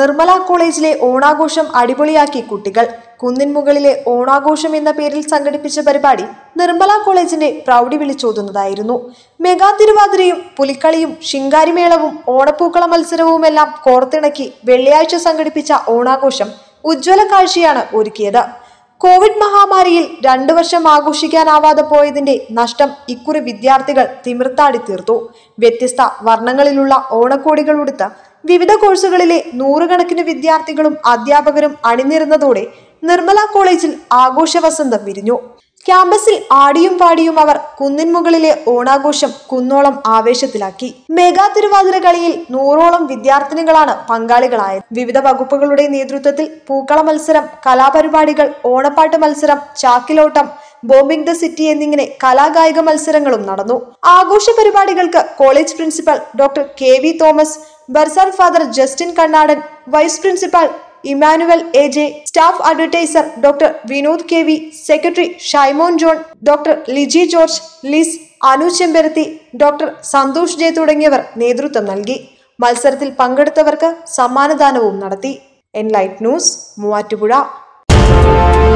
നിർമ്മല കോളേജിലെ ഓണാഘോഷം അടിപൊളിയാക്കി കുട്ടികൾ കുന്നിൻ മുകളിലെ ഓണാഘോഷം എന്ന പേരിൽ സംഘടിപ്പിച്ച പരിപാടി നിർമ്മല കോളേജിന്റെ പ്രൗഢി വിളിച്ചോതുന്നതായിരുന്നു മെഗാ തിരുവാതിരയും പുലിക്കളിയും ശിങ്കാരിമേളവും ഓണപ്പൂക്കള മത്സരവുമെല്ലാം കോർത്തിണക്കി വെള്ളിയാഴ്ച സംഘടിപ്പിച്ച ഓണാഘോഷം ഉജ്ജ്വല കാഴ്ചയാണ് ഒരുക്കിയത് കോവിഡ് മഹാമാരിയിൽ രണ്ടു വർഷം ആഘോഷിക്കാനാവാതെ പോയതിന്റെ നഷ്ടം ഇക്കുറി വിദ്യാർത്ഥികൾ തിമിർത്താടി തീർത്തു വ്യത്യസ്ത വർണ്ണങ്ങളിലുള്ള ഓണക്കോടികൾ ഉടുത്ത് വിവിധ കോഴ്സുകളിലെ നൂറുകണക്കിന് വിദ്യാർത്ഥികളും അധ്യാപകരും അണിനിരുന്നതോടെ നിർമ്മല കോളേജിൽ ആഘോഷ വസന്തം വിരിഞ്ഞു ക്യാമ്പസിൽ ആടിയും പാടിയും അവർ കുന്നിൻ മുകളിലെ ഓണാഘോഷം കുന്നോളം ആവേശത്തിലാക്കി മെഗാ തിരുവാതിര കളിയിൽ നൂറോളം വിദ്യാർത്ഥിനികളാണ് പങ്കാളികളായത് വിവിധ വകുപ്പുകളുടെ നേതൃത്വത്തിൽ പൂക്കള മത്സരം കലാപരിപാടികൾ ഓണപ്പാട്ട് മത്സരം ചാക്കിലോട്ടം ബോംബിംഗ് ദ സിറ്റി എന്നിങ്ങനെ കലാകായിക മത്സരങ്ങളും നടന്നു ആഘോഷ പരിപാടികൾക്ക് college principal doctor K V Thomas bursar father Justin Kannadan vice principal Emmanuel A J staff advertiser doctor Vinod K V secretary Shymon John doctor Liji George Liz Anu Chembarathi doctor Santhosh J തുടങ്ങിയവർ നേതൃത്വം നൽകി മത്സരത്തിൽ പങ്കെടുത്തവർക്ക് സമ്മാനദാനവും നടത്തി എൻലൈറ്റ് ന്യൂസ് മൂവാറ്റുപുഴ